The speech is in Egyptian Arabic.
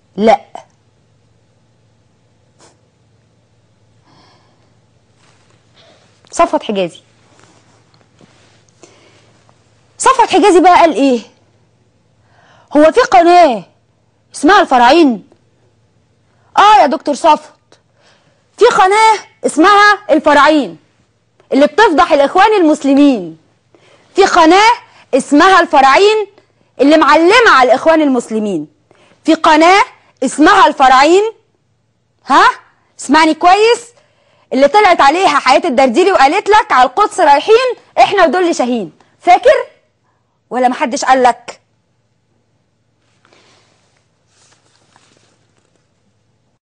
لا صفوت حجازي صفوت حجازي بقى قال ايه هو في قناة اسمها الفراعين اه يا دكتور صفوت في قناة اسمها الفراعين اللي بتفضح الاخوان المسلمين في قناة اسمها الفراعين اللي معلمة على الاخوان المسلمين في قناة اسمها الفراعين ها اسمعني كويس اللي طلعت عليها حياة الدرديري وقالت لك على القدس رايحين احنا ودول شاهين فاكر ولا محدش قال لك